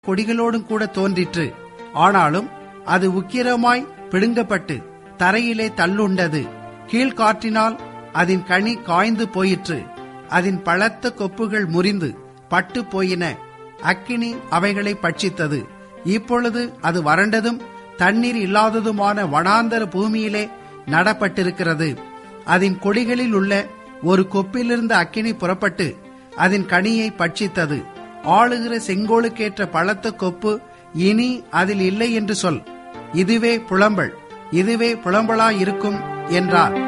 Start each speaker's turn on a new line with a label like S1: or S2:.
S1: கொடிகளோடும் கூட தோன்றிற்று ஆனாலும் அது உக்கிரமாய் பிடுங்கப்பட்டு தரையிலே தள்ளுண்டது கீழ்காற்றினால் அதன் கனி காய்ந்து போயிற்று அதன் பழத்த கொப்புகள் முறிந்து பட்டு போயின அக்கினி அவைகளை பட்சித்தது இப்பொழுது அது வறண்டதும் தண்ணீர் இல்லாததுமான வனாந்தர பூமியிலே நடப்பட்டிருக்கிறது அதன் கொடிகளில் உள்ள ஒரு கொப்பிலிருந்து அக்கினி புறப்பட்டு அதன் கனியை பட்சித்தது ஆளுகிற செங்கோலுக்கேற்ற பழத்த கொப்பு இனி அதில் இல்லை என்று சொல் இதுவே புலம்பல் இதுவே புலம்பலாயிருக்கும் என்றார்